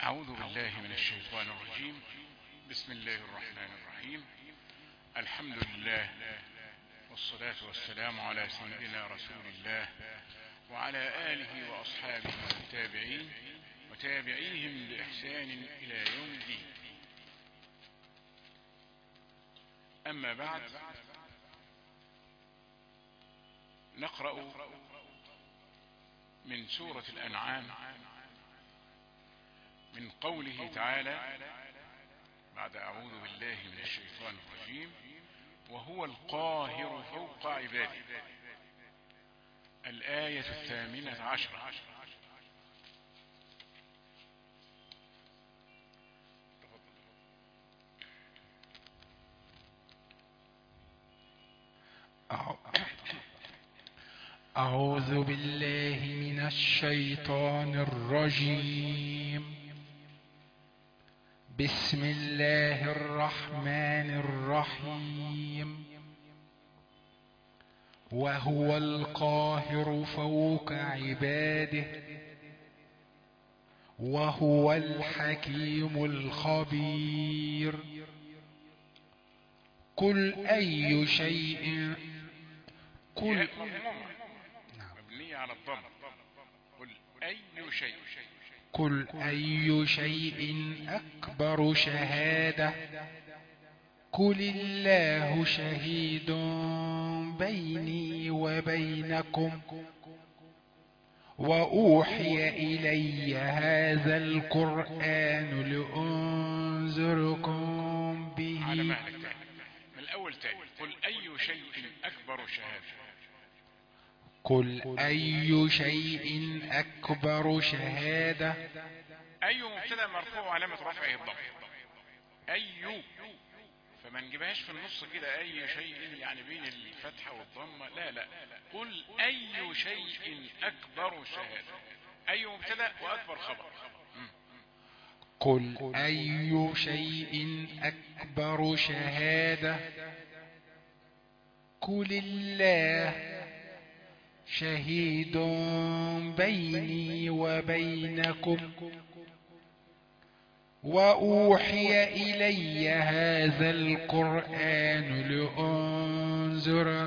أعوذ بالله من الشيطان الرجيم بسم الله الرحمن الرحيم الحمد لله والصلاة والسلام على سيدنا رسول الله وعلى آله وأصحابه والتابعين وتابعيهم بإحسان إلى يوم الدين أما بعد نقرأ من سورة الأنعام من قوله تعالى بعد أعوذ بالله من الشيطان الرجيم وهو القاهر فوق عباده الآية الثامنة عشرة أعوذ بالله من الشيطان الرجيم بسم الله الرحمن الرحيم وهو القاهر فوق عباده وهو الحكيم الخبير قل أي شيء قل مبنية على الضم قل أي شيء قل أي شيء أكبر شهادة قل الله شهيد بيني وبينكم وأوحي إلي هذا القرآن لأنذركم به على مهلك تاني من الأول تاني قل أي شيء أكبر شهادة قل أي شيء أكبر شهادة أي مبتدا مرفوع علامة رفعه الضم أي فما نجيبهاش في النص كده أي شيء يعني بين الفتحة والضمة لا لا قل أي شيء أكبر شهادة أي مبتدا وأكبر خبر مم. قل أي شيء أكبر شهادة قل الله شهيد بيني وبينكم وأوحي إلي هذا القرآن لأنذر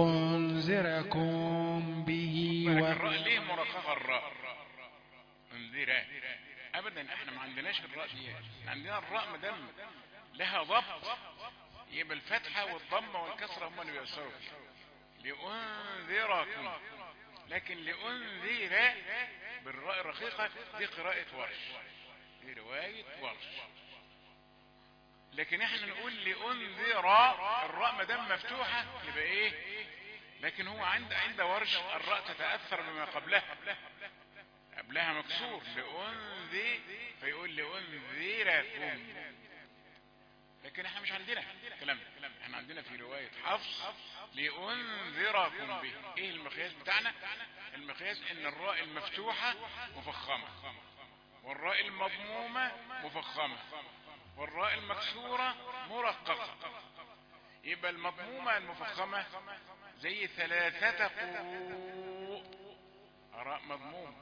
لأنذركم به بالك و... الراء ليه مرققة الراء انذرا ابدا احنا ما عندناش الراء دي عندنا الراء مدام لها ضبط يبقى الفتحة والضمة والكسرة هم اللي بيأثروا فيها لأنذركم لكن لأنذر بالراء الرقيقة دي قراءة ورش دي رواية ورش لكن احنا نقول لأنذر الراء مدام مفتوحة يبقى ايه لكن هو عند عند ورش الراء تتأثر بما قبلها قبلها مكسور لأنذي فيقول لأنذركم لكن احنا مش عندنا الكلام ده احنا عندنا في رواية حفص لأنذركم به ايه المقياس بتاعنا المقياس ان الراء المفتوحة مفخمة والراء المضمومة مفخمة والراء المكسورة مرققة يبقى المضمومة المفخمة زي ثلاثة قروء راء مضموم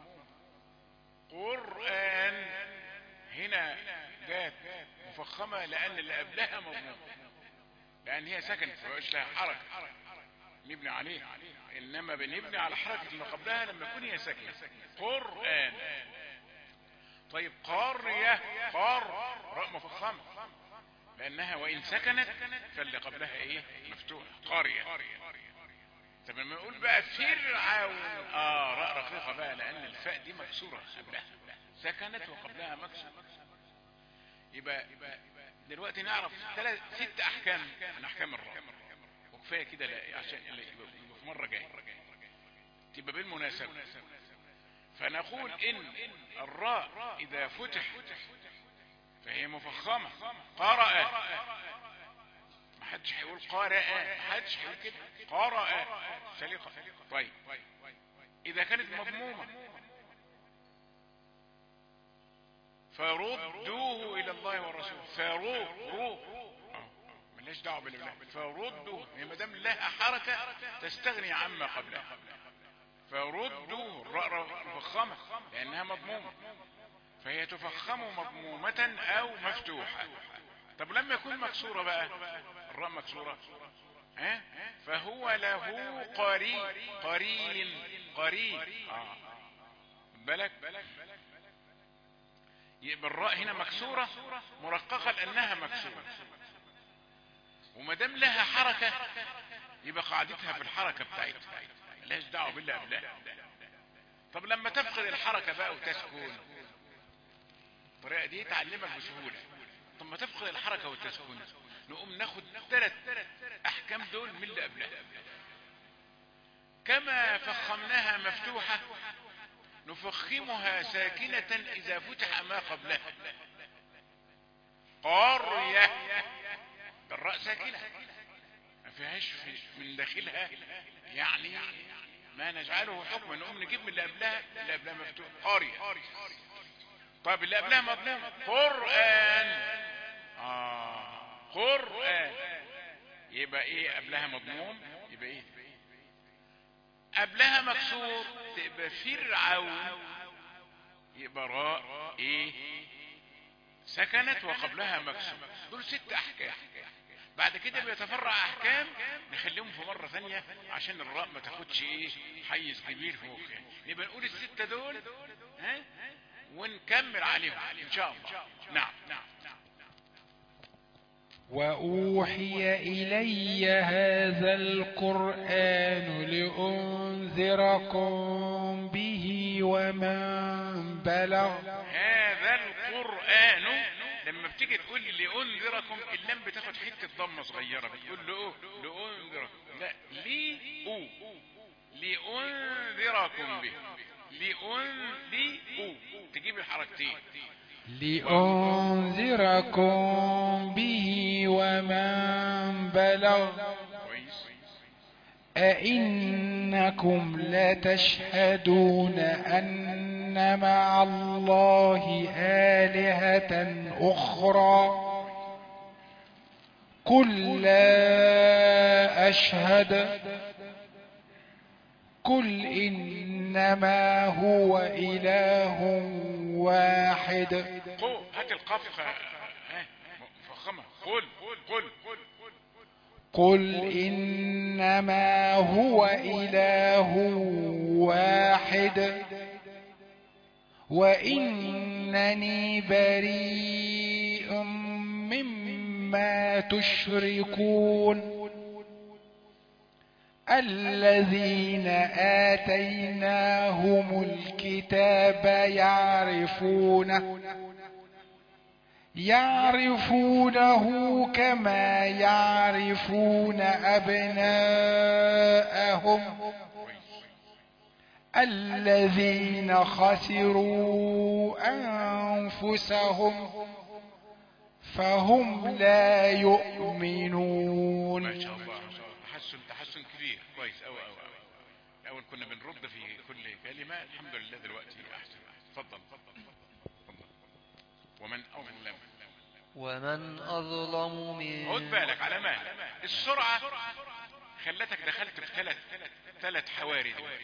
قرآن هنا جات مفخمة لأن اللي قبلها مضموم لأن هي سكنت فمبقاش لها حركة نبني عليها إنما بنبني على حركة اللي قبلها لما يكون هي ساكنة قرآن طيب قارية قار راء مفخمة لأنها وإن سكنت فاللي قبلها إيه مفتوح قارية طب لما نقول بقى فرعون اه راء رقيقة بقى لأن الفاء دي مكسورة قبلها سكنت وقبلها مكسورة يبقى دلوقتي نعرف ثلاث ست أحكام من أحكام الراء وكفاية كده لا- عشان لا- يبقى في مرة جاية تبقى بالمناسبة فنقول إن الراء إذا فتح فهي مفخمة قرأ ما حدش هيقول قارئ ما حدش هيقول كده قرأ سليقة طيب إذا كانت مضمومة فردوه إلى الله والرسول فرو رو آه، ملناش دعوة بالله فردوه هي ما دام لها حركة تستغني عما قبلها فردوه الراء مفخمة لأنها مضمومة فهي تفخم مضمومة او مفتوحة طب لما يكون مكسورة بقى الراء مكسورة ها فهو له قرين قرين قرين آه. بالك يبقى الراء هنا مكسورة مرققة لأنها مكسورة وما دام لها حركة يبقى قاعدتها في الحركة بتاعتها ملهاش دعوة باللي قبلها طب لما تفقد الحركة بقى وتسكن الطريقة دي تعلمك بسهولة طب ما تفقد الحركة والتسكن نقوم ناخد ثلاث احكام دول من اللي قبلها كما فخمناها مفتوحة نفخمها ساكنة اذا فتح ما قبلها قرية ده الراء ساكنة ما فيهاش من داخلها يعني ما نجعله حكما نقوم نجيب من اللي قبلها اللي قبلها مفتوح قرية طيب اللي قبلها مضموم قرآن آه قرآن يبقى ايه قبلها مضموم يبقى ايه قبلها مكسور تبقى فرعون يبقى راء ايه سكنت وقبلها مكسور دول ست احكام بعد كده بيتفرع احكام نخليهم في مرة ثانية عشان الراء ما تاخدش ايه حيز كبير فوق يبقى نقول الستة دول ها ونكمل عليهم ان شاء الله نعم نعم وأوحي إلي هذا القرآن لأنذركم به ومن بلغ هذا القرآن لما بتيجي تقول لي لأنذركم اللام بتاخد حتة ضمة صغيرة بتقول له لأنذركم لا لي أو لأنذركم به لأن لي أو تجيب الحركتين لأنذركم به ومن بلغ كويس أئنكم لتشهدون أن مع الله آلهة أخرى قل لا أشهد قل إنما هو إله واحد قو هات القاف ها مفخمة قل قل قل إنما هو إله واحد وإنني بريء مما تشركون الذين آتيناهم الكتاب يعرفونه يعرفونه كما يعرفون أبناءهم الذين خسروا أنفسهم فهم لا يؤمنون ما شاء الله تحسن تحسن كبير كويس أوي أوي أوي الأول كنا بنرد في كل كلمة الحمد لله دلوقتي أحسن تفضل تفضل تفضل ومن أظلم ومن أظلم من خد بالك على مهلك السرعة خلتك دخلت في ثلاث ثلاث حواري دلوقتي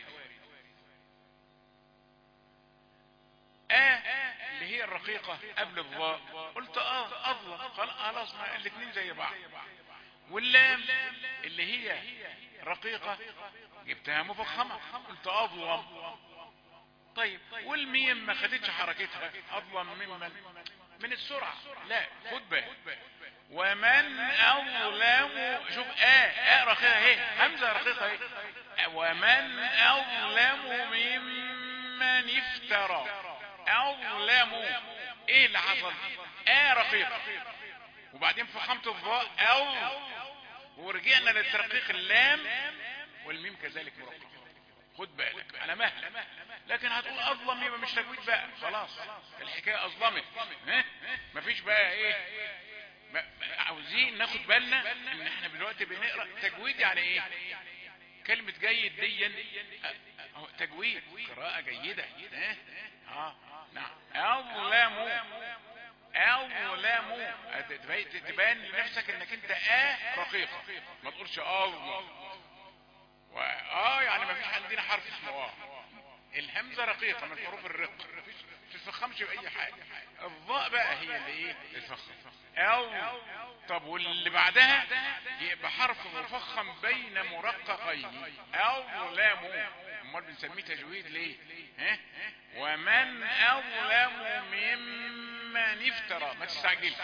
آه اللي هي الرقيقة قبل الضاء قلت اه اظلم خلاص ما الاثنين زي بعض واللام اللي هي رقيقة جبتها مفخمة قلت اظلم طيب والميم ما خدتش حركتها اظلم ممن من السرعة لا خد بالك ومن اظلم شوف اه اه رقيقة اهي همزة رقيقة اهي ومن اظلم ممن افترى اظلم ايه اللي حصل اه رقيقة وبعدين فخمت الضاء او ورجعنا للترقيق اللام والميم كذلك مرققة خد بالك على مهلك لكن هتقول اظلم يبقى مش تجويد بقى خلاص الحكاية اظلمت ها مفيش بقى ايه ما- عاوزين ناخد بالنا ان احنا دلوقتي بنقرا تجويد يعني ايه كلمة جيد دي أهو تجويد قراءة جيدة ها اه نعم اظلم اظلم تبين- تبان لنفسك انك انت اه رقيقة ما تقولش اظلم و- اه يعني ما فيش عندنا حرف اسمه اه الهمزة رقيقة من حروف الرق مفيش- تتفخمش بأي حاجة الضاء بقى هي اللي ايه تتفخم او طب واللي بعدها يبقى حرف مفخم بين مرققين او لام امال بنسميه تجويد ليه ها ومن اظلم ممن افترى ما تستعجلش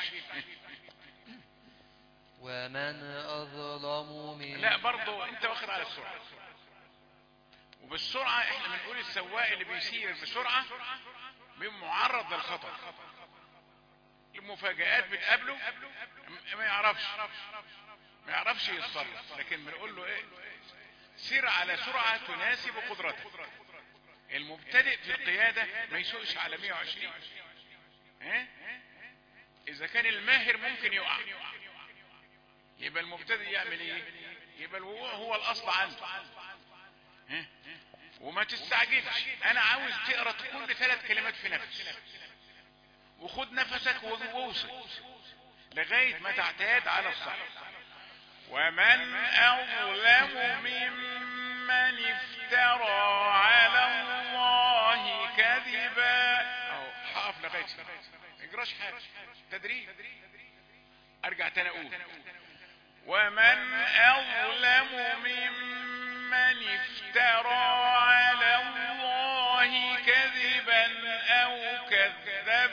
ومن أظلم من لا برضو انت واخد على السرعة وبالسرعة احنا بنقول السواق اللي بيسير بسرعة بيبقى معرض للخطر المفاجآت بتقابله م- ما يعرفش ما يعرفش يتصرف لكن بنقول له ايه سير على سرعة تناسب قدرتك المبتدئ في القيادة ما يسوقش على 120 ها اذا كان الماهر ممكن يقع يبقى المبتدئ يعمل ايه يبقى الوقوع هو الاصل عنده ها؟ وما تستعجلش انا عاوز تقرا كل ثلاث كلمات في نفس وخد نفسك ووصل لغايه ما تعتاد على الصح ومن اظلم ممن افترى على الله كذبا اهو هقف لغايه هنا. ما يجراش حاجه تدريب ارجع تاني اقول ومن أظلم ممن افترى على الله كذبا أو كذب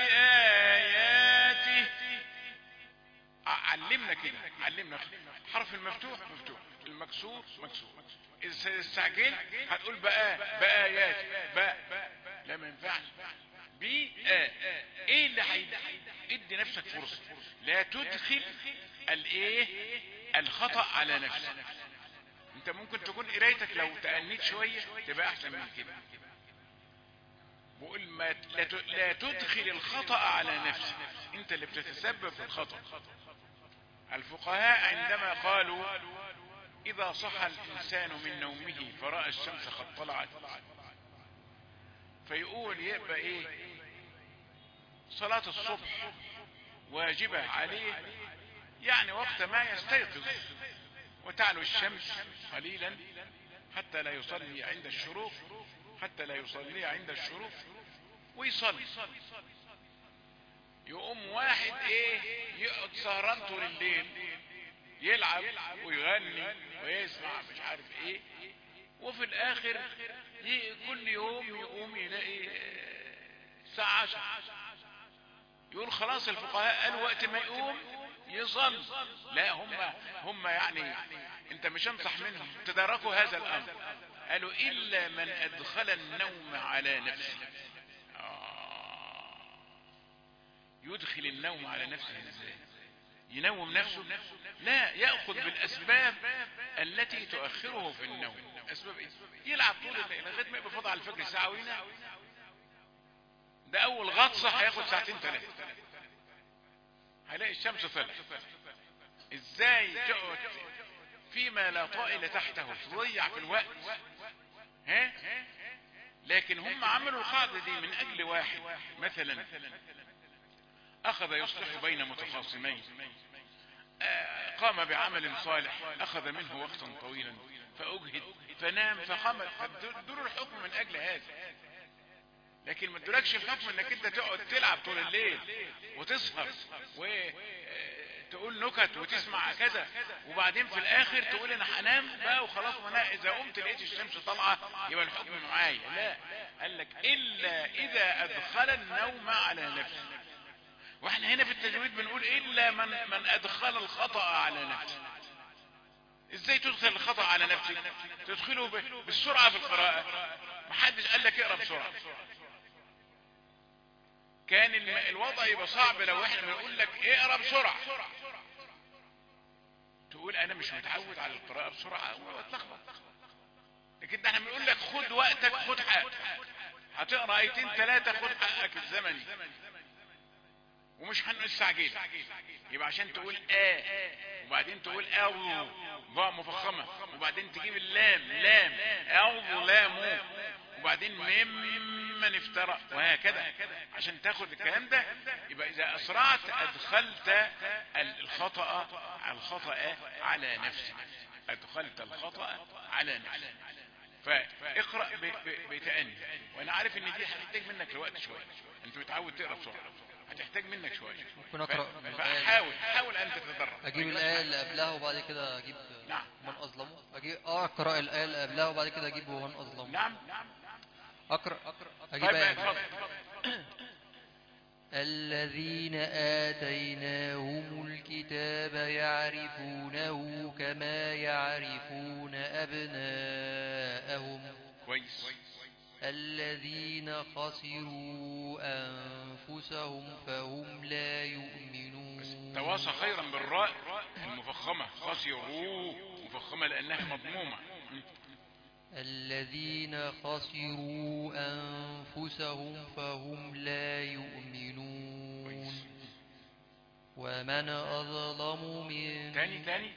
بآياته ع- علمنا كده علمنا حرف المفتوح مفتوح المكسور مكسور إذا استعجل هتقول بقى بآيات بقى لا ما ينفعش بي آه. ايه اللي هيدي ادي نفسك فرصة لا تدخل الايه الخطأ على نفسك انت ممكن تكون قرايتك لو تأنيت شوية تبقى احسن من كده بقول ما لا ت- لا تدخل الخطأ على نفسك انت اللي بتتسبب في الخطأ الفقهاء عندما قالوا اذا صحى الانسان من نومه فرأى الشمس قد طلعت فيقول يبقى ايه صلاة الصبح واجبة عليه يعني وقت ما يستيقظ وتعلو الشمس قليلا حتى لا يصلي عند الشروق حتى لا يصلي عند الشروق ويصلي يقوم واحد ايه يقعد سهران طول الليل يلعب ويغني ويسمع مش عارف ايه وفي الاخر ي- كل يوم يقوم يلاقي آه، الساعة عشر يقول خلاص الفقهاء قالوا وقت ما يقوم يصلي لا هم هم يعني انت مش انصح منهم تداركوا هذا الامر قالوا الا من ادخل النوم على نفسه آه. يدخل النوم على نفسه ازاي ينوم نفسه لا يأخذ بالأسباب التي تؤخره في النوم أسباب إيه؟ يلعب طول الليل لغاية ما يبقى فاضي على الفجر ساعة وينام ده أول غطسة هياخد ساعتين ثلاثة هيلاقي الشمس طلعت ازاي تقعد فيما لا طائل تحته تضيع في الوقت ها لكن هم عملوا القاعدة دي من أجل واحد مثلا أخذ يصلح بين متخاصمين آه، قام بعمل صالح أخذ منه وقتا طويلا فأجهد فنام فخمل فدور الحكم من أجل هذا لكن ما ادولكش الحكم انك انت تقعد تلعب طول الليل وتسهر وتقول نكت وتسمع كذا وبعدين في الاخر تقول انا هنام بقى وخلاص وانا اذا قمت لقيت الشمس طالعه يبقى الحكم معايا لا قال لك الا اذا ادخل النوم على نفسه واحنا هنا في التجويد بنقول الا من من ادخل الخطا على نفسه ازاي تدخل الخطا على نفسك تدخله ب- بالسرعه في القراءه محدش قال لك اقرا بسرعه كان الم- الوضع يبقى صعب لو احنا بنقول لك اقرا بسرعه تقول انا مش متعود على القراءه بسرعه واتلخبط لكن ده احنا بنقول لك خد وقتك خد حقك هتقرا ايتين ثلاثه خد حقك الزمني ومش هنستعجل يبقى عشان تقول اه وبعدين تقول او ضاء مفخمه وبعدين تجيب اللام لام او لام وبعدين ممن افترى وهكذا عشان تاخد الكلام ده يبقى اذا اسرعت ادخلت الخطا الخطا على نفسك ادخلت الخطا على نفسك فاقرأ ب- ب- بتأني وانا عارف ان دي هتحتاج منك لوقت شوية انت متعود تقرأ بسرعة هتحتاج منك شوية ممكن أقرأ ف- الآية. فحاول حاول ان تتدرب اجيب الايه اللي قبلها وبعد كده اجيب نعم. من اظلمه اجيب اقرا الايه اللي قبلها وبعد كده اجيب ومن اظلمه نعم اقرا اجيب طيب آية. اتفضل الذين آتيناهم الكتاب يعرفونه كما يعرفون أبناءهم كويس الذين خسروا أنفسهم فهم لا يؤمنون تواصى خيرا بالراء المفخمة خسروا مفخمة لأنها مضمومة م. الذين خسروا أنفسهم فهم لا يؤمنون ومن أظلم من تاني تاني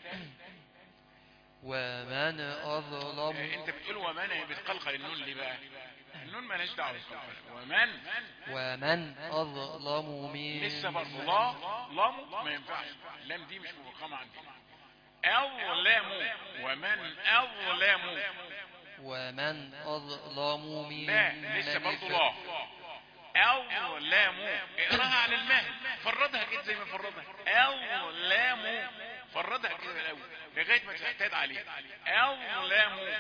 ومن آه، أظلم انت بتقول ومن بتقلقل النون ليه بقى النون مالهاش دعوه بالقلقلة. ومن ومن أظلم من لسه برضه لا لام ما ينفعش اللام دي مش مفخمة عندي أظلم ومن أظلم ومن أظلم من لا لسه من برضه افت- لا أظلم اقراها على المهل فردها كده زي ما فردها أظلم فردها كده من الأول لغاية ما تحتاج عليه أظلم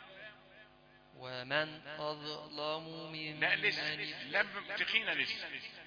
ومن أظلم من لا لسه من لم تخينة لسه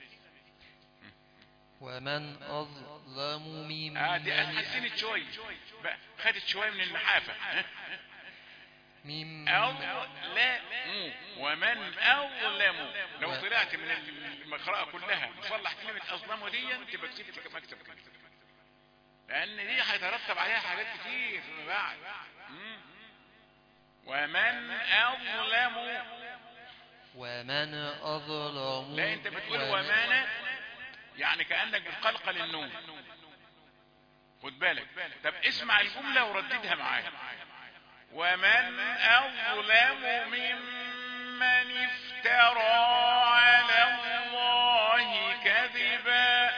ومن أظلم ممن اه دي اتحسنت شوية بقى خدت شوية من النحافة ها؟ ممن أو لا مو ومن أظلم لو طلعت من المقرأة كلها مصلح كلمة أظلم دي تبقى كتبت كما اكتب كده لأن دي هيترتب عليها حاجات كتير فيما بعد مم. ومن أظلم ومن أظلم لا أنت بتقول ومن يعني كأنك بتقلقل النون خد بالك طب اسمع الجملة ورددها معايا ومن أظلم ممن افترى على الله كذبا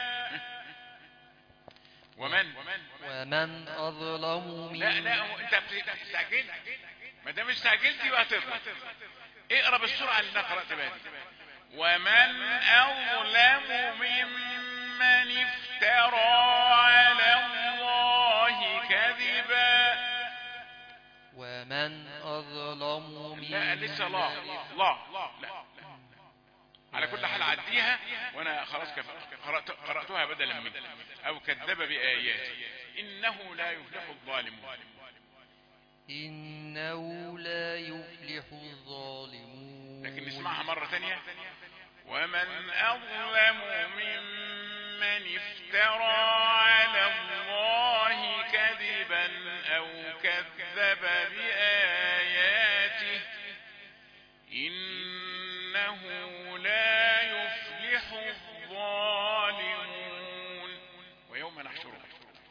ومن ومن أظلم لا من لا هو انت بت- استعجلت ما دام استعجلت يبقى تغلط اقرا بالسرعه اللي انا قرات بها دي. ومن اظلم ممن افترى على الله كذبا ومن أظلم من لا لسه لا لا لا على كل حال عديها وانا خلاص كف- قرأت قرأتها بدلا منه او كذب بآياتي انه لا يفلح الظالمون إنه لا يفلح الظالمون لكن نسمعها مرة تانية ومن أظلم ممن افترى على الله كذبا أو كذب بآياته إنه لا يفلح الظالمون ويوم نحشرهم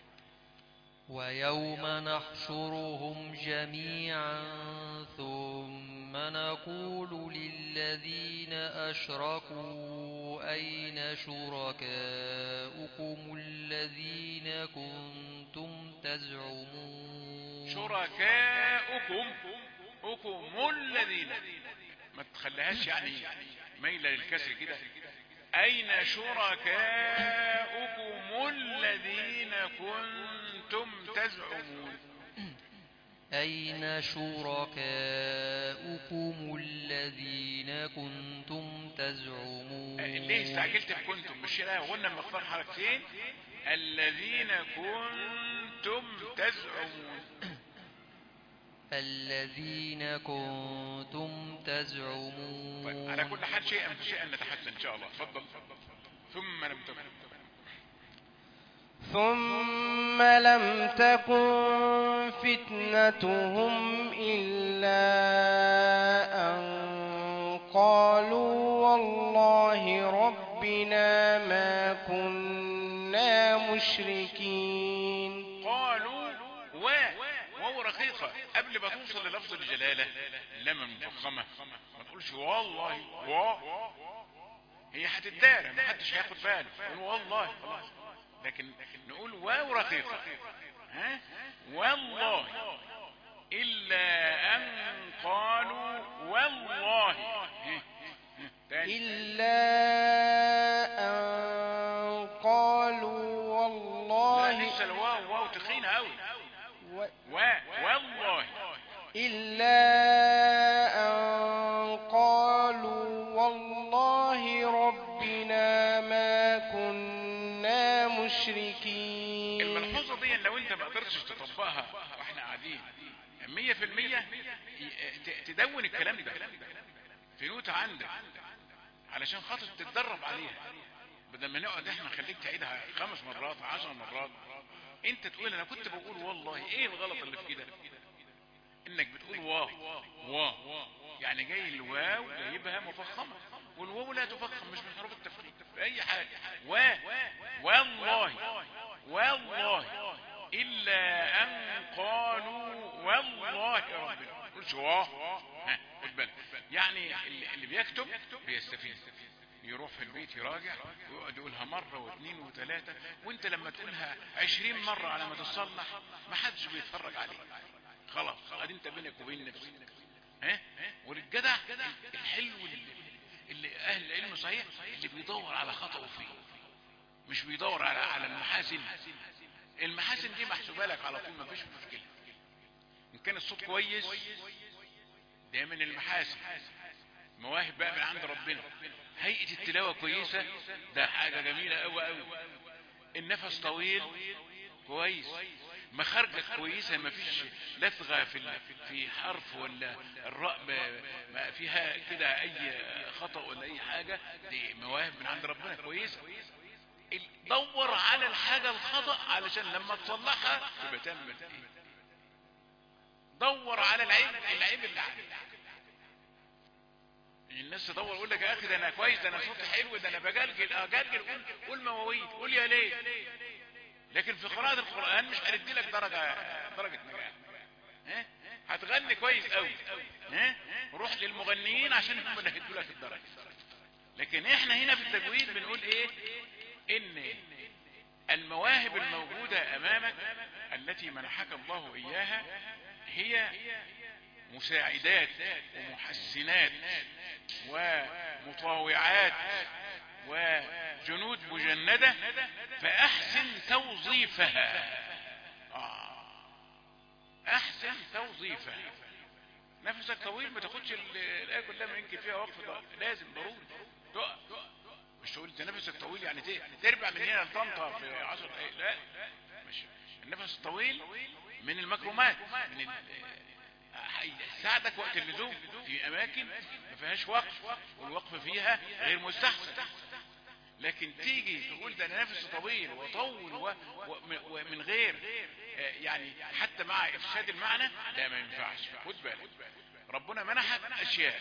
ويوم نحشرهم جميعا ثم نقول للذين أشركوا أين شركاؤكم الذين كنتم تزعمون شركاؤكم أكم الذين ما تخليهاش يعني ميلة للكسر كده أين شركاؤكم الذين كنتم تزعمون أين شركاؤكم الذين كنتم تزعمون ليه استعجلت بكنتم مش لا قلنا مقدار حركتين الذين كنتم تزعمون الذين كنتم تزعمون طيب على كل حال شيئا فشيئا نتحدث ان شاء الله تفضل ثم لم تكن ثم لم تكن فتنتهم إلا أن قالوا والله ربنا ما كنا مشركين قالوا و واو رقيقة قبل ما توصل للفظ الجلالة لما المفخمة ما تقولش والله و هي هتتدارى ما حدش هياخد باله قول والله خلاص لكن نقول واو رقيقة ها والله إلا أن قالوا والله ها، ها، تاني إلا أن قالوا لا والله لسه الواو واو تخينة أوي و... و والله إلا أن قالوا والله ربنا ما كنا مشركين الملحوظة دي لو انت ما قدرتش تطبقها واحنا قاعدين مية في المية ت- تدون الكلام ده في نوتة عندك علشان خاطر تتدرب عليها بدل ما نقعد احنا نخليك تعيدها خمس مرات عشر مرات انت تقول انا كنت بقول والله ايه الغلط اللي في كده انك بتقول واو واو يعني جاي الواو جايبها مفخمة والواو لا تفخم مش من حروف التفخيم في اي حاجة و والله والله الا ان قالوا والله ربنا قلش واه ها، خد بالك. يعني اللي اللي بيكتب بيستفيد يروح في البيت يراجع ويقعد يقولها مرة واثنين وثلاثة وانت لما تقولها عشرين مرة على ما تصلح ما حدش بيتفرج عليك خلاص قاعد انت بينك وبين نفسك ها والجدع الحلو اللي, اللي اهل العلم صحيح اللي بيدور على خطأه فيه مش بيدور على على المحاسن المحاسن دي محسوبه لك على طول ما فيش مشكله ان كان الصوت كويس ده من المحاسن مواهب بقى من عند ربنا هيئه التلاوه كويسه ده حاجه جميله قوي قوي النفس طويل كويس مخارجك كويسه ما فيش لثغه في ال- في حرف ولا الراء ب- ما فيها كده اي خطا ولا اي حاجه دي مواهب من عند ربنا كويسه ال- دور على الحاجه الخطا علشان لما تصلحها تبقى تم دور على العيب العيب اللي عندك الناس تدور يقول لك يا اخي ده انا كويس ده انا صوتي حلو ده انا بجلجل اه جلجل قول قول مواويل قول يا ليه لكن في قراءة القرآن مش هندي لك درجة درجة نجاح ها هتغني كويس قوي ها روح للمغنيين عشان هم اللي هيدوا لك الدرجة لكن احنا هنا في التجويد بنقول ايه ان المواهب الموجودة امامك التي منحك الله اياها هي مساعدات ومحسنات ومطاوعات وجنود مجندة فأحسن توظيفها آه. أحسن توظيفها نفسك طويل ما تاخدش ال- الآية كلها ما يمكن فيها وقف ض- لازم ضروري تقف مش تقول انت نفسك طويل يعني ت- تربع من هنا لطنطا في عشر دقايق لا مش النفس الطويل من المكرمات من ال- هيساعدك وقت اللزوم في اماكن ما فيهاش وقف والوقف فيها غير مستحسن لكن تيجي تقول ده انا نفسي طويل وطول و- و- ومن غير آه، يعني حتى مع افساد المعنى لا ما ينفعش خد بالك ربنا منحك اشياء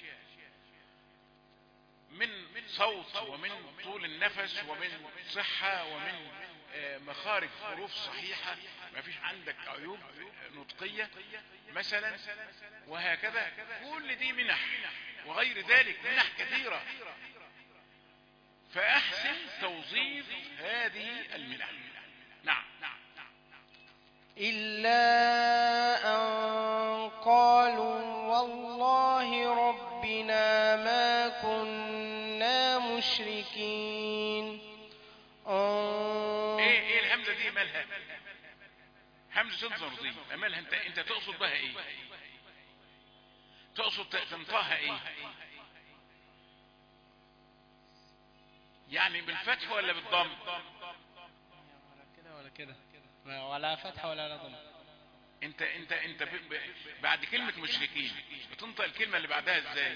من صوت ومن طول النفس ومن صحة ومن آه، مخارج حروف صحيحة ما فيش عندك عيوب نطقية مثلا وهكذا كل دي منح وغير ذلك منح كثيرة فأحسن توظيف هذه المنح نعم إلا أن قالوا والله ربنا ما كنا مشركين أن- ايه ايه الهمزة دي مالها همزة تنظر دي مالها انت انت تقصد بها ايه تقصد ت- تنطقها ايه يعني بالفتح ولا بالضم ولا كده ولا كده ما- ولا فتح ولا ضم انت انت انت ب... ب... بعد كلمة مشركين بتنطق الكلمة اللي بعدها ازاي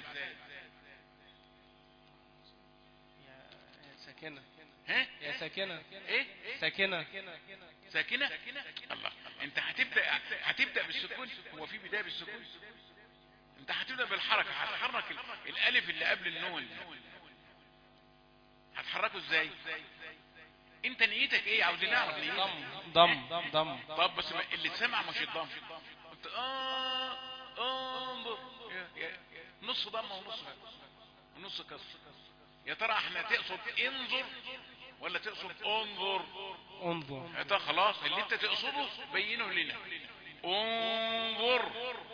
يا ساكنة ها يا ساكنة ايه ساكنة ساكنة الله انت هتبدأ هتبدأ بالسكون هو في بداية بالسكون انت هتبدأ بالحركة هتحرك ال... الالف اللي قبل النون هتحركه ازاي انت نيتك ايه عاوزين نعرف نيتك ضم ضم ضم طب بس ما- اللي اتسمع مش الضم انت اه انظر يا- يا- نص ضمه ونص ونص كسر يا ترى احنا تقصد انظر ولا تقصد انظر انظر يا ترى خلاص اللي انت تقصده بينه لنا انظر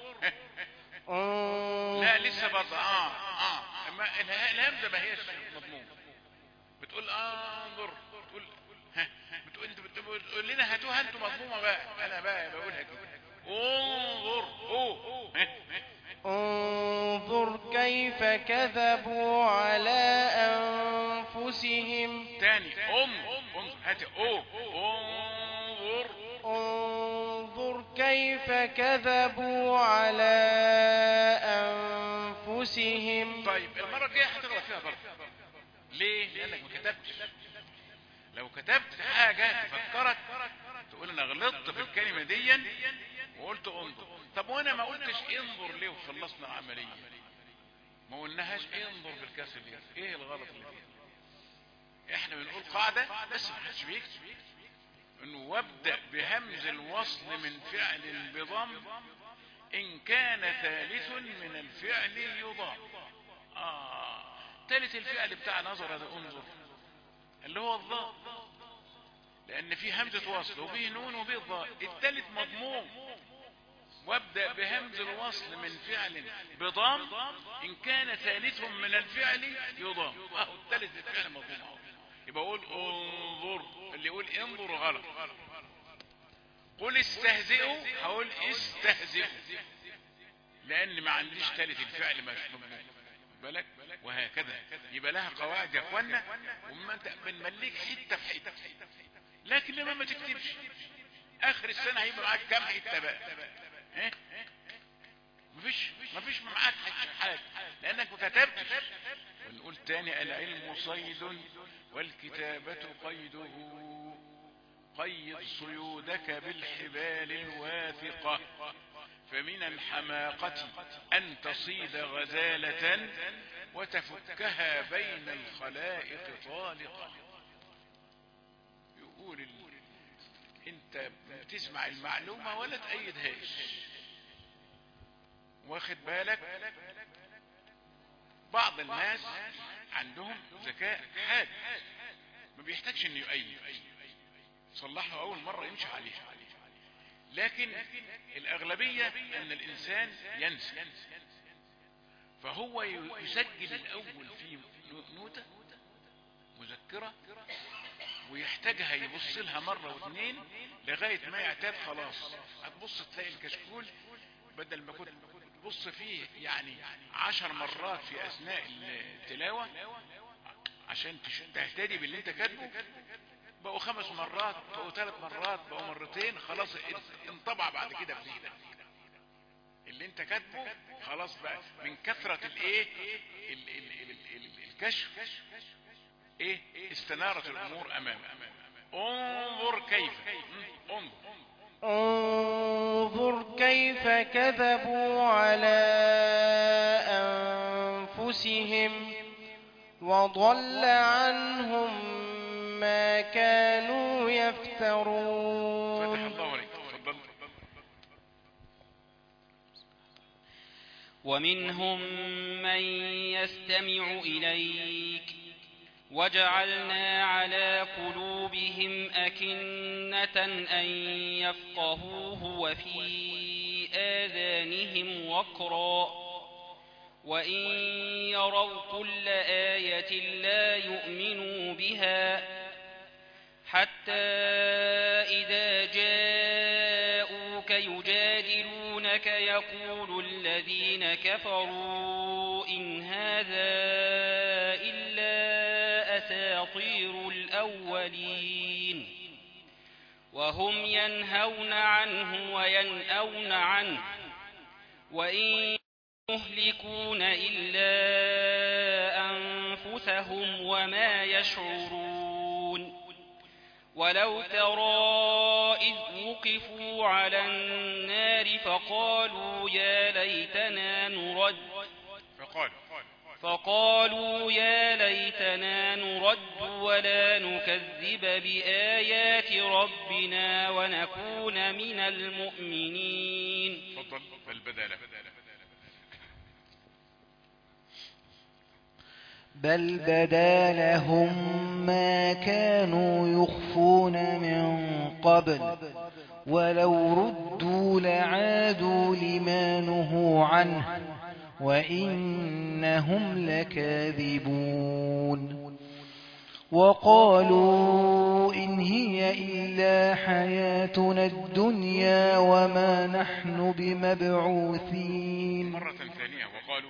انظر لا لسه برضه اه اه اما الها- الهمزه ما هيش مضمون بتقول آه انظر بتقول ها بتقول انت بتقول بتقول لنا هاتوها انتوا مضمومه بقى انا بقى بقولها كده انظر اوه ها، ها. انظر كيف كذبوا على أنفسهم تاني انظر انظر هات اوه انظر انظر كيف كذبوا على أنفسهم طيب المره الجايه هتغلط فيها برضه ليه لانك ما كتبتش لو كتبت حاجه تفكرك تقول انا غلطت في الكلمه دي وقلت انظر طب وانا ما قلتش انظر ليه وخلصنا العمليه ما قلناهاش انظر بالكسر ليه ايه الغلط اللي فيها احنا بنقول قاعده بس ما حدش بيكتب انه وابدا بهمز الوصل من فعل بضم ان كان ثالث من الفعل يضام اه ثالث الفعل بتاع نظر هذا انظر اللي هو الضاء لان في همزه وصل وفيه نون وفيه ضاء الثالث مضموم وابدا بهمز الوصل من فعل بضم ان كان ثالث من الفعل يضام اهو الثالث الفعل مضموم أهو. يبقى اقول انظر اللي يقول انظر غلط قل استهزئوا هقول استهزئوا لان ما عنديش ثالث الفعل مش مضمون بالك وهكذا يبقى لها قواعد يا اخوانا وما انت بنمليك حته في حته لكن لما ما تكتبش اخر السنه هيبقى معاك كام حته بقى ها مفيش مفيش معاك حاجه لانك ما كتبتش ونقول تاني العلم صيد والكتابة قيده قيد صيودك بالحبال الواثقة فمن الحماقة أن تصيد غزالة وتفكها بين الخلائق طالقة يقول ال... انت بتسمع المعلومة ولا تأيدهاش واخد بالك بعض الناس عندهم ذكاء حاد ما بيحتاجش انه يؤيد صلحه اول مرة يمشي عليه لكن الاغلبية ان الانسان ينسى فهو يسجل الاول في نوتة مذكرة ويحتاجها يبص لها مرة واثنين لغاية ما يعتاد خلاص هتبص تلاقي الكشكول بدل ما كنت تبص فيه يعني عشر مرات في اثناء التلاوة عشان تهتدي باللي انت كاتبه بقوا خمس مرات بقوا ثلاث مرات بقوا مرتين خلاص انطبع بعد كده في ذهنك اللي انت كاتبه خلاص بقى من كثرة الايه ال- ال- ال- ال- الكشف ايه استنارت الامور امامك انظر كيف مم، انظر انظر كيف كذبوا على أنفسهم وضل عنهم ما كانوا فتح يفترون الله عليك تفضل ومنهم من يستمع إليك وجعلنا على قلوبهم أكنة أن يفقهوه وفي آذانهم وقرا وإن يروا كل آية لا يؤمنوا بها حتى إذا جاءوك يجادلونك يقول الذين كفروا إن هذا إلا أساطير الأولين وهم ينهون عنه وينأون عنه وإن يهلكون إلا أنفسهم وما يشعرون ولو ترى إذ وقفوا على النار فقالوا يا ليتنا نرد فقال فقالوا يا ليتنا نرد ولا نكذب بآيات ربنا ونكون من المؤمنين تفضل فالبدالة بل بدا لهم ما كانوا يخفون من قبل ولو ردوا لعادوا لما نهوا عنه وإنهم لكاذبون وقالوا إن هي إلا حياتنا الدنيا وما نحن بمبعوثين مرة ثانية وقالوا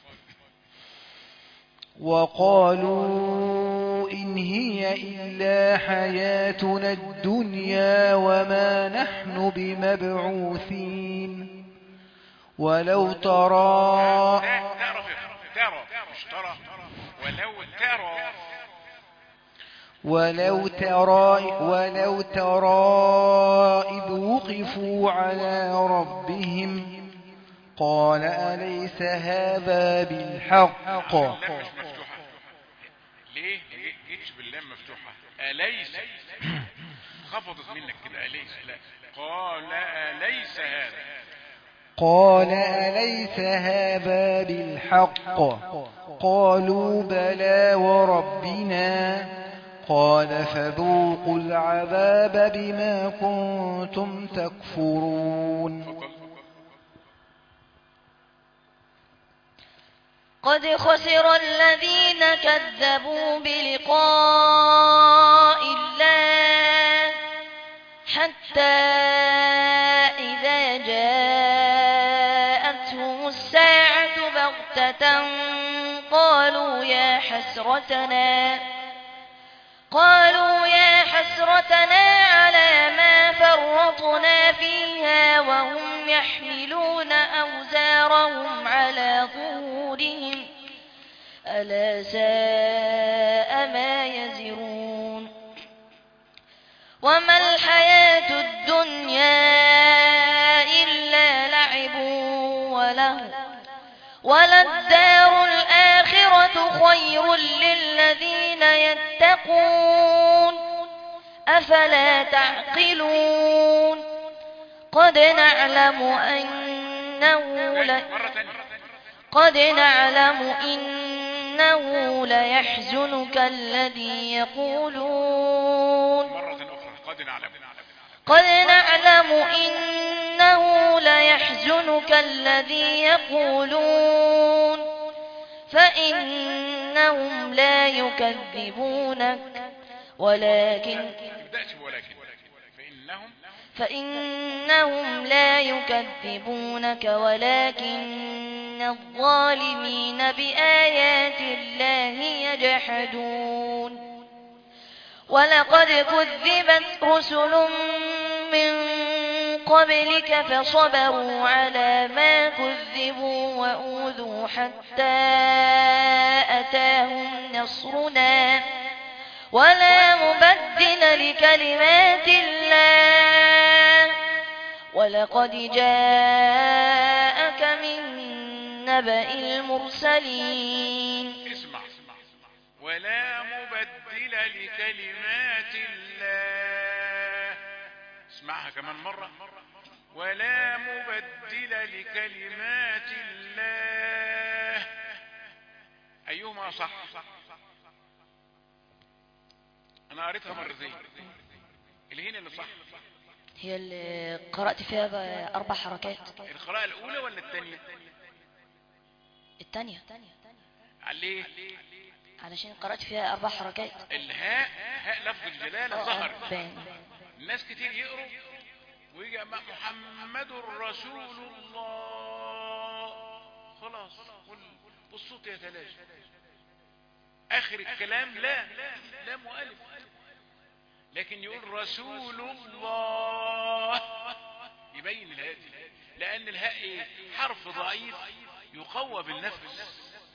وقالوا إن هي إلا حياتنا الدنيا وما نحن بمبعوثين ولو ترى لا تعرف ترى مش ترى ولو ترى ولو ترى ولو ترى إذ وقفوا على ربهم قال أليس هذا بالحق اللام مش مفتوحة ليه ما جيتش باللام مفتوحة أليس خفضت منك كده أليس لا قال أليس هذا قال أليس هذا بالحق قالوا بلى وربنا قال فذوقوا العذاب بما كنتم تكفرون قد خسر الذين كذبوا بلقاء الله حتى إذا جاءتهم الساعة بغتة قالوا يا حسرتنا قالوا يا حسرتنا على ما فرطنا فيها وهم يحملون أوزارهم على ظهورهم ألا ساء ما يزرون وما الحياة الدنيا إلا لعب وله وللدار الآخرة خير للذين يتقون أفلا تعقلون قد نعلم أنه ل... مرة ثانية قد نعلم إنه ليحزنك الذي يقولون مرة أخرى قد نعلم قد نعلم إنه ليحزنك الذي يقولون فإنهم لا يكذبونك ولكن تبدأش ولكن فإنهم فإنهم لا يكذبونك ولكن الظالمين بآيات الله يجحدون ولقد كذبت رسل من قبلك فصبروا على ما كذبوا وأوذوا حتى أتاهم نصرنا ولا مبدل لكلمات الله ولقد جاءك من نبأ المرسلين اسمع ولا مبدل لكلمات الله اسمعها كمان مرة ولا مبدل لكلمات الله أيهما صح أنا قريتها مرتين اللي هنا اللي صح هي اللي قرأت فيها بقى أربع حركات القراءة الأولى ولا الثانية الثانية عليه علشان قرأت فيها أربع حركات الهاء هاء لفظ الجلالة آه، ظهر آه، باين. الناس كتير يقروا ويجي مع محمد رسول الله خلاص وال- والصوت يتلاشى اخر الكلام لا لا مؤلف لكن يقول رسول الله يبين الهاء دي لان الهاء ايه حرف ضعيف يقوى بالنفس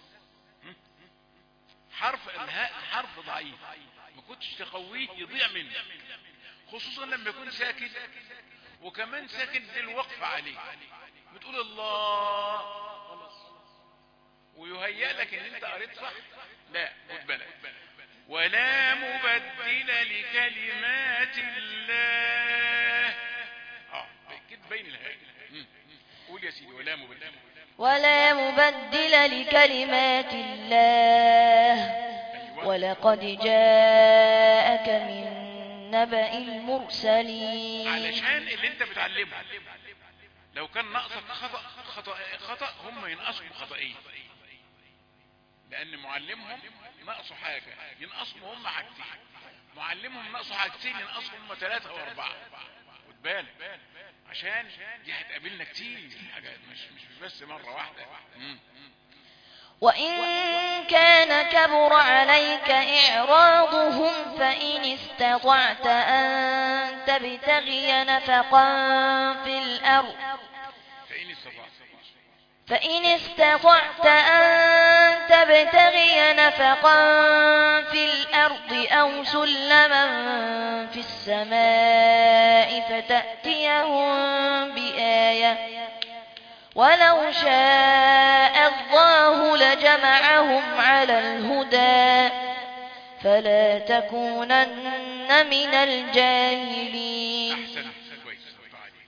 حرف الهاء حرف ضعيف ما كنتش تقويه يضيع منك خصوصا لما يكون ساكن وكمان ساكن للوقف عليه بتقول الله خلاص ويهيأ لك ان انت قريت صح لا خد بالك ولا مبدل لكلمات الله اه كده بين الهاء مم. قول يا سيدي ولا مبدل ولا مبدل لكلمات الله ولقد جاءك من النبأ المرسلين علشان اللي انت بتعلمه لو كان ناقصك خطأ خطأ خطأ هم ينقصوا خطأين لأن معلمهم نقصوا حاجة ينقصهم هم حاجتين معلمهم نقصوا حاجتين ينقصهم هم ثلاثة وأربعة خد بالك عشان دي هتقابلنا كتير حاجات مش مش بس مرة واحدة مم. وإن كان كبر عليك إعراضهم فإن استطعت أن تبتغي نفقا في الأرض فإن استطعت فإن استطعت أن تبتغي نفقا في الأرض أو سلما في السماء فتأتيهم بآية ولو شاء الله لجمعهم على الهدى فلا تكونن من الجاهلين أحسن كويس الله عليك.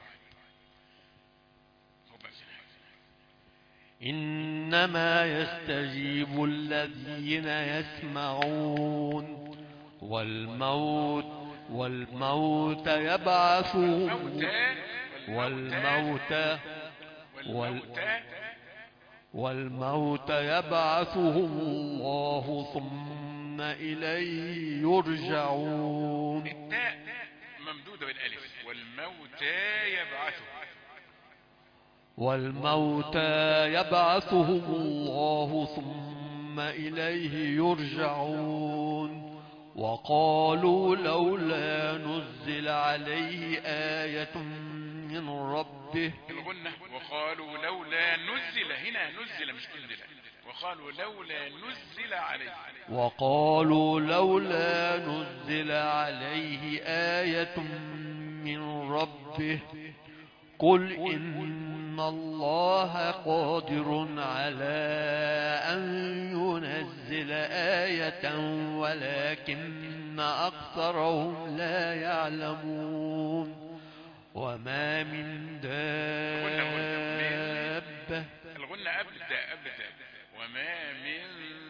اتفضل سيدي. إنما يستجيب الذين يسمعون والموت والموت يبعثهم موتى والموت والموتى والموت يبعثهم الله ثم إليه يرجعون التاء ممدودة بالألف والموتى يبعثه والموتى يبعثهم الله ثم إليه يرجعون وقالوا لولا نزل عليه آية من ربه الغنة وقالوا لولا نزل هنا نزل مش نزل وقالوا لولا نزل عليه وقالوا لولا نزل عليه آية من ربه قل إن الله قادر على أن ينزل آية ولكن أكثرهم لا يعلمون وما من دابة الغنة قبل التاء قبل التاء وما من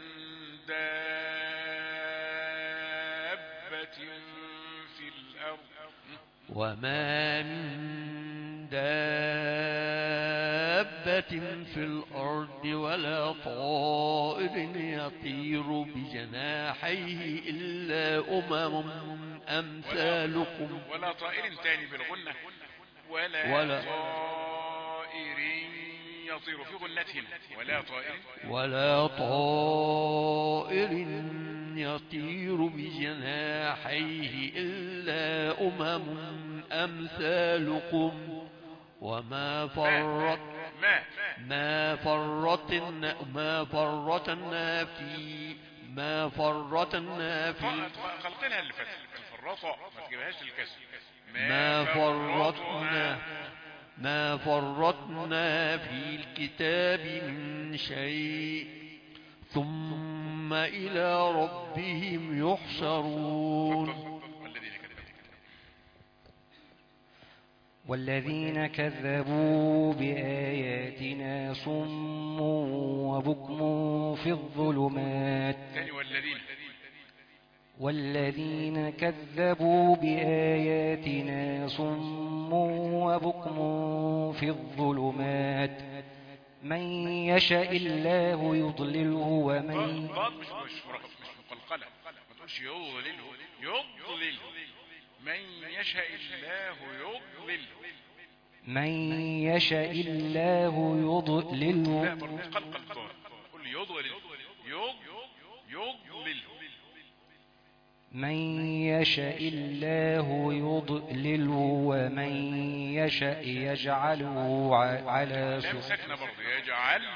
دابة في الأرض وما من دابة في الأرض ولا طائر يطير بجناحيه إلا أمم أمثالكم ولا طائر تاني بالغنة ولا, ولا- طائر يطير في غنتهم ولا طائر ولا طائر يطير بجناحيه إلا أمم أمثالكم وما فرط ما ما فرطنا ما فرطنا في ما فرطنا في خلقنا اللي فاتت الفراطة ما تجيبهاش للكسر ما فرطنا ما فرطنا في الكتاب من شيء ثم إلى ربهم يحشرون والذين كذبوا والذين كذبوا بآياتنا صم وبكم في الظلمات تاني والذين والذين كذبوا بآياتنا صم وبكم في الظلمات من يشاء الله يضلله ومن ضاد مش مش مرق- مش مقلقلة ما تقولش يضلله يضلله من يشاء الله يضلله من يشاء الله لا يضلله برضه قلقل الضاد قول يضلل يض يضلله من يشاء الله يضلله ومن يشاء يجعله ع- على لام صراط ساكنة برضه يجعله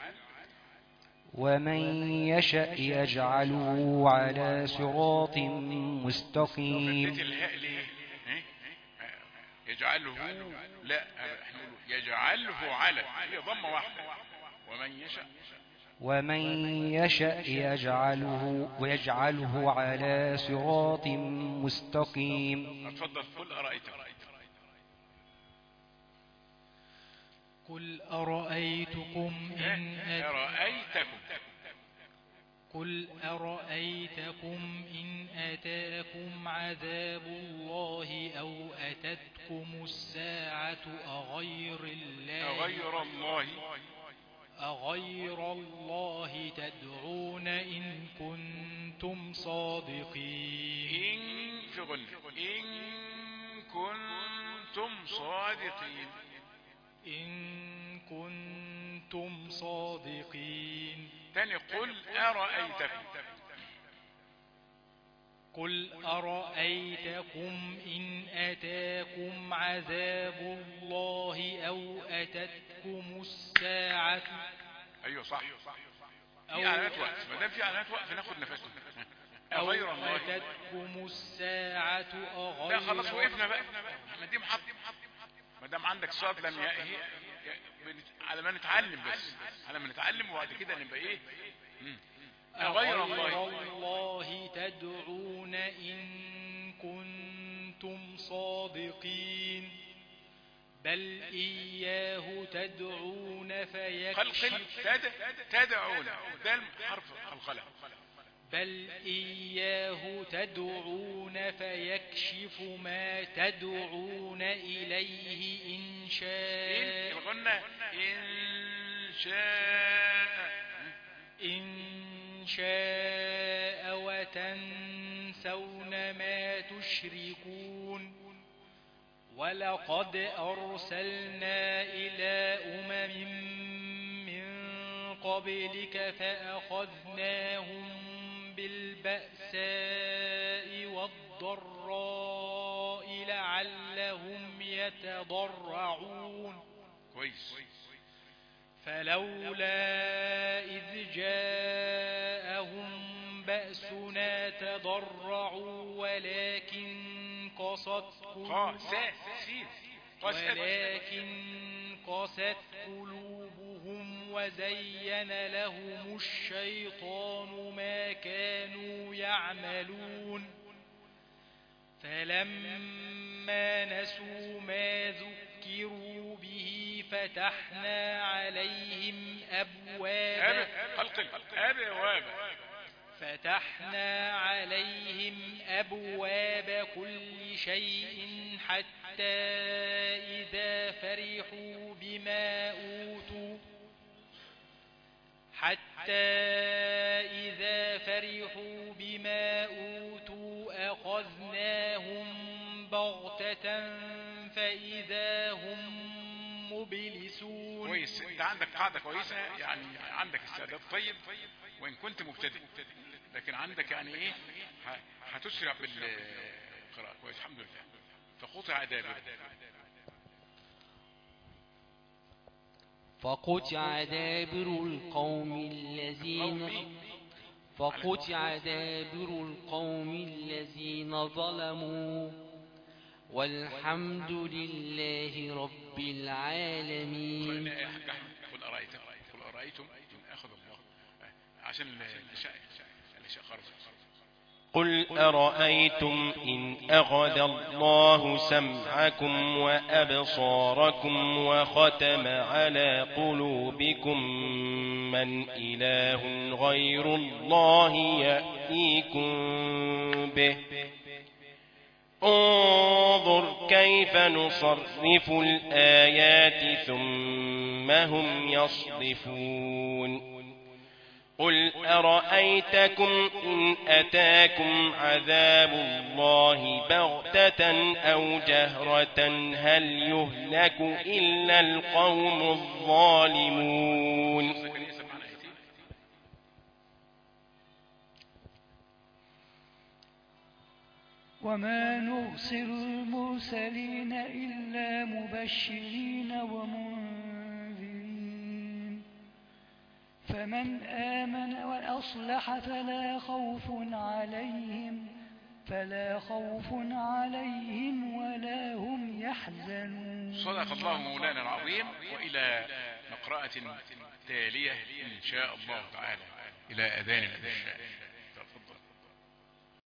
ومن يشاء يجعله على صراط مستقيم بديت الهاء ليه إيه؟ يجعله لا احنا نقول يجعله على هي ضمه واحده ومن يشاء ومن يشاء يجعله ويجعله على صراط مستقيم اتفضل قل ارايتم قل أرأيتكم إن أت... ارايتكم قل أرأيتكم إن أتاكم عذاب الله أو أتتكم الساعة أغير الله غير الله أغير الله تدعون إن كنتم صادقين إن في غنى إن كنتم صادقين إن كنتم صادقين تاني قل أرأيتكم قل أرأيتكم إن أتاكم عذاب الله أو أتتكم الساعة أيوه صح أو- في علامات وقف ما دام في علامات وقف ناخد نفسنا أو غير الله أتتكم الساعة أغير لا خلاص وقفنا بقى ما دي محط ما دام عندك صاد لم ي... هي... بنت- على ما نتعلم بس على ما نتعلم وبعد كده نبقى ايه مم. غير الله الله تدعون إن كنتم صادقين بل إياه تدعون خلق فيكشف تد... تدعون ده حرف القلم بل إياه تدعون فيكشف ما تدعون إليه إن إن شاء الغنى إن شاء إن شاء وتنسون ما تشركون ولقد أرسلنا إلى أمم من قبلك فأخذناهم بالبأساء والضراء لعلهم يتضرعون كويس فلولا إذ جاءهم بأسنا تضرعوا ولكن قصت قا قلوب سا سين قسد ولكن قست قلوبهم وزين لهم الشيطان ما كانوا يعملون فلما نسوا ما ذكروا به فتحنا عليهم أبواب أب خلق أبواب فتحنا عليهم أبواب كل شيء حتى إذا فرحوا بما أوتوا حتى إذا فرحوا بما أوتوا أخذناهم بغتة فإذا هم مبلسون كويس انت عندك قاعدة كويسة يعني عندك استعداد طيب وان كنت مبتدئ لكن عندك يعني ايه ه- هتسرع بالقراءة كويس الحمد لله فقطع دابر فقطع دابر القوم الذين قومي فقطع دابر القوم الذين ظلموا والحمد لله رب العالمين يا حاج احمد قل ارايتم قل ارايتم ان اخذ الله عشان الاشياء الاشياء خرج قل أرأيتم إن أخذ الله سمعكم وأبصاركم وختم على قلوبكم من إله غير الله يأتيكم به انظر كيف نصرف الآيات ثم هم يصدفون قل أرأيتكم إن أتاكم عذاب الله بغتة أو جهرة هل يهلك إلا القوم الظالمون زكريا سمعنا ايتين وما نرسل المرسلين إلا مبشرين ومنذرين فمن آمن وأصلح فلا خوف عليهم فلا خوف عليهم ولا هم يحزنون صدق الله مولانا العظيم وإلى مقرأة تالية إن شاء الله تعالى إلى أذان العشاء